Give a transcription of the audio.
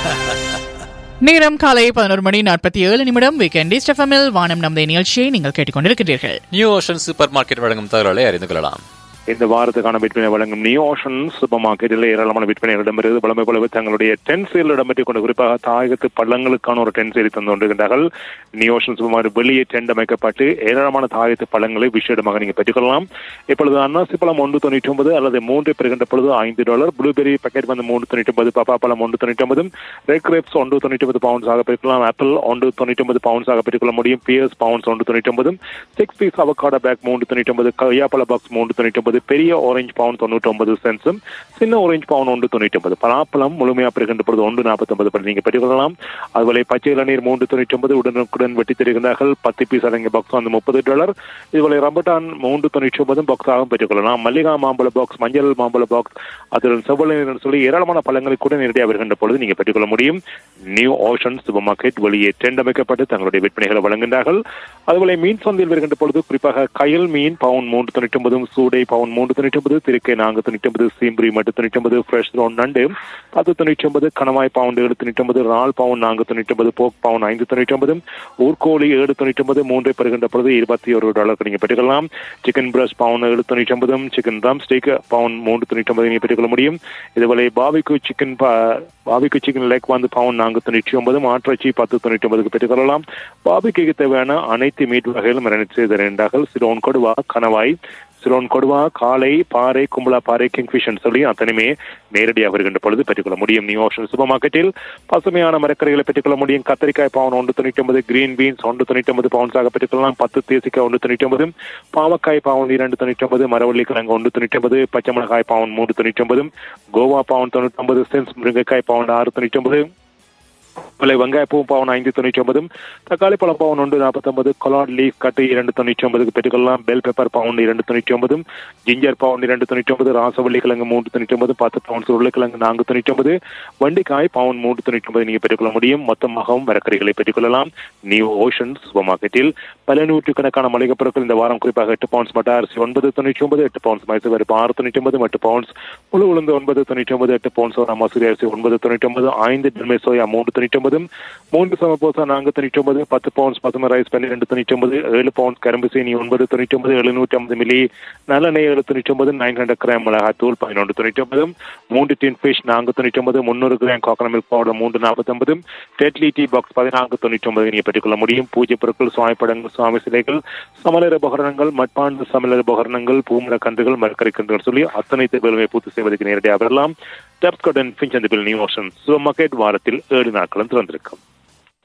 நேரம் காலை பதினோரு மணி நாற்பத்தி ஏழு நிமிடம் வீக்கெண்ட் ஸ்டெஃபமில் வானம் நமது நிகழ்ச்சியை நீங்கள் கேட்டுக்கொண்டிருக்கிறீர்கள் நியூ ஓஷன் சூப்பர் மார்க்கெட் வழங்கும் தகவல்களை அறிந்து கொள்ளலாம் இந்த வாரத்துக்கான விற்பனை வழங்கும் நியூ ஓஷன் சூப்பர் மார்க்கெட்டில் ஏராளமான விற்பனைகள் இடம்பெறுகிறது வளமை போலவே தங்களுடைய டென் சேல் இடம்பெற்றுக் கொண்டு குறிப்பாக தாயகத்து பள்ளங்களுக்கான ஒரு டென் சேலை தந்து கொண்டிருக்கின்றார்கள் நியூ ஓஷன் சூப்பர் மார்க்கெட் வெளியே டென்ட் அமைக்கப்பட்டு ஏராளமான தாயகத்து பழங்களை விஷயமாக நீங்கள் பெற்றுக்கொள்ளலாம் இப்பொழுது அன்னாசி பழம் ஒன்று தொண்ணூற்றி ஒன்பது அல்லது மூன்றை பெறுகின்ற பொழுது ஐந்து டாலர் ப்ளூபெரி பேக்கெட் வந்து மூன்று தொண்ணூற்றி ஒன்பது பாப்பா பழம் ஒன்று தொண்ணூற்றி ஒன்பது ரெட் கிரேப்ஸ் ஒன்று தொண்ணூற்றி ஒன்பது பவுன்ஸ் ஆக பெற்றுக்கலாம் ஆப்பிள் ஒன்று தொண்ணூற்றி ஒன்பது பவுன்ஸ் ஆக பெற்றுக்கொள்ள முடியும் பியர்ஸ் பவுன்ஸ் ஒன்று தொண்ணூற்றி ஒன்பது சிக்ஸ் பீஸ் அவகாடோ பேக் மூன்று தொண்ணூற்றி ஒன்பது கொய்யாப்பழ பாக்ஸ் மூன்று தொண்ணூற்றி ஒன்பது பெரிய ஆரஞ்சு பவுன் தொண்ணூற்றி ஒன்பது சென்ஸும் சின்ன ஆரஞ்சு பவுன் ஒன்று தொண்ணூற்றி ஒன்பது பலாப்பழம் முழுமையாக பெறுகின்ற பொழுது ஒன்று நாற்பத்தி ஒன்பது படி நீங்கள் பெற்றுக்கொள்ளலாம் அதுபோல பச்சை இளநீர் மூன்று தொண்ணூற்றி ஒன்பது உடனுக்குடன் வெட்டி தருகிறார்கள் பத்து பீஸ் அடங்கிய பாக்ஸ் வந்து முப்பது டாலர் இதுபோல ரம்பட்டான் மூன்று தொண்ணூற்றி ஒன்பது பாக்ஸாகவும் பெற்றுக்கொள்ளலாம் மல்லிகா மாம்பழ பாக்ஸ் மஞ்சள் மாம்பழ பாக்ஸ் அதுடன் செவ்வளவு சொல்லி ஏராளமான பழங்களை கூட நேரடியாக வருகின்ற பொழுது நீங்கள் பெற்றுக்கொள்ள முடியும் நியூ ஓஷன் சூப்பர் மார்க்கெட் வெளியே டெண்ட் அமைக்கப்பட்டு தங்களுடைய விற்பனைகளை வழங்குகின்றார்கள் அதுபோல மீன் சந்தையில் வருகின்ற பொழுது குறிப்பாக கயல் மீன் பவுன் மூன்று தொண்ணூற்றி ஒன்பதும் சூடை பவுன் மூன்று தொண்ணூற்றி ஒன்பது திருக்கை நான்கு தொண்ணூற்றி ஒன்பது சீம்புரி மட்டு தொண்ணூற்றி ஒன்பது ஃப்ரெஷ் ரோன் நண்டு பத்து தொண்ணூற்றி ஒன்பது கணவாய் பவுண்ட் ஏழு தொண்ணூற்றி ஒன்பது ரால் பவுன் நான்கு தொண்ணூற்றி ஒன்பது போக் பவுன் ஐந்து தொண்ணூற்றி ஒன்பது ஊர்கோழி ஏழு தொண்ணூற்றி ஒன்பது மூன்றை பெறுகின்ற பொழுது இருபத்தி ஒரு டாலருக்கு நீங்கள் பெற்றுக்கொள்ளலாம் சிக்கன் பிரஸ் பவுன் ஏழு தொண்ணூற்றி ஒன்பதும் சிக்கன் ரம் ஸ்டேக் பவுன் மூன்று தொண்ணூற்றி ஒன்பது நீங்கள் பெற்றுக்கொள்ள முடியும் இதுபோல பாபிக்கு சிக்கன் பாபிக்கு சிக்கன் லெக் வந்து பவுன் நான்கு தொண்ணூற்றி ஒன்பது மாற்றச்சி பத்து தொண்ணூற்றி ஒன்பதுக்கு பெற்றுக்கொள்ளலாம் பாபிக்கு தேவையான அனைத்து மீட் வகைகளும் மரணித்து செய்து தருகின்றார்கள் சிலோன் கொடுவா கணவாய் சிலோன் கொடுவா காலை பாறை கும்பலா பாறை கிங்ஃபிஷன் சொல்லி அத்தனையுமே நேரடியாக வருகின்ற பொழுது பெற்றுக்கொள்ள முடியும் நியூ ஆப்ஷன் சூப்பர் மார்க்கெட்டில் பசுமையான மரக்கறிகளை பெற்றுக்கொள்ள முடியும் கத்திரிக்காய் பவுன் ஒன்று தொண்ணூற்றி ஒன்பது கிரீன் பீன்ஸ் ஒன்று தொண்ணூற்றி ஒன்பது பவுன்ஸாக பெற்றுக்கொள்ளலாம் பத்து தேசிக்காய் ஒன்று தொண்ணூற்றி ஒன்பது பாவக்காய் பவுன் இரண்டு தொண்ணூற்றி ஒன்பது மரவள்ளி கிழங்கு ஒன்று தொண்ணூற்றி ஒன்பது பச்சை மிளகாய் பவுன் மூன்று தொண்ணூற்றி ஒன்பது கோவா பவுன் தொண்ணூற்றி ஒன்பது சென்ஸ் முருங்கைக்காய் பவுன் ஆறு தொண்ணூற்றி ஒன்பது விலை வெங்காயப்பூ பவுன் ஐந்து தொண்ணூற்றி ஒன்பதும் தக்காளி பழம் பவுன் ஒன்று நாற்பத்தொன்பது கொலாட் லீஃப் கட்டு இரண்டு தொண்ணூற்றி ஒன்பதுக்கு பெற்றுக்கொள்ளலாம் பெல் பெப்பர் பவுன் இரண்டு தொண்ணூற்றி ஒன்பதும் ஜிஞ்சர் பவுன் இரண்டு தொண்ணூற்றி ஒன்பது ராசவள்ளி கிழங்கு மூன்று தொண்ணூற்றி ஒன்பது பத்து பவுன்ஸ் உருளைக்கிழங்கு நான்கு தொண்ணூற்றி ஒன்பது வண்டிக்காய் பவுன் மூன்று தொண்ணூற்றி ஒன்பது நீங்கள் பெற்றுக்கொள்ள முடியும் மொத்தமாகவும் மரக்கறிகளை பெற்றுக்கொள்ளலாம் நியூ ஓஷன் சூப்பர் மார்க்கெட்டில் பல நூற்றுக்கணக்கான மளிகைப் பொருட்கள் இந்த வாரம் குறிப்பாக எட்டு பவுன்ஸ் மட்ட அரிசி ஒன்பது தொண்ணூற்றி ஒன்பது எட்டு பவுன்ஸ் மைசூர் பருப்பு ஆறு தொண்ணூற்றி ஒன்பது எட்டு பவுன்ஸ் முழு உளுந்து ஒன்பது தொண்ணூற்றி ஒன்பது எட்டு பவுன்ஸ் ஒரு மசூரி அரிசி ஒன்பது தொண்ணூற்றி ஒன்பது ஐந்து டெல்மே சோயா மூன்று தொண்ணூற்றி ஒன்பது மூன்று சமபோசா நான்கு தொண்ணூற்றி ஒன்பது பத்து பவுன்ஸ் பசுமை ரைஸ் பன்னிரெண்டு தொண்ணூற்றி ஒன்பது ஏழு பவுன்ஸ் கரும்பு சீனி ஒன்பது தொண்ணூற்றி ஒன்பது எழுநூற்றி ஐம்பது மில்லி நல்லெண்ணெய் ஏழு தொண்ணூற்றி ஒன்பது நைன் ஹண்ட்ரட் கிராம் மிளகாய் தூள் பதினொன்று தொண்ணூற்றி ஒன்பது மூன்று டின் ஃபிஷ் நான்கு தொண்ணூற்றி ஒன்பது முந்நூறு கிராம் கோகனட் மில்க் பவுடர் மூன்று நாற்பத்தி ஒன்பது டெட்லி டீ பாக்ஸ் பதினான்கு தொண்ணூற்றி ஒன்பது நீங்கள் பெற்றுக்கொள்ள முடியும் பூஜை பொருட்கள் சுவாமி படங்கள் சுவாமி சிலைகள் சமலர் உபகரணங்கள் மட்பாண்டு சமலர் உபகரணங்கள் பூமர கன்றுகள் மரக்கரை கன்றுகள் சொல்லி அத்தனை தேர்வுகளுமே பூர்த்தி செய்வதற்கு நேரடியாக வரலாம் டெப்ஸ்கடன் ஃபின்ச் அந்த bill new ocean supermarket வாரத்தில் ஏழு நாட்களும் திறந்திருக்கும்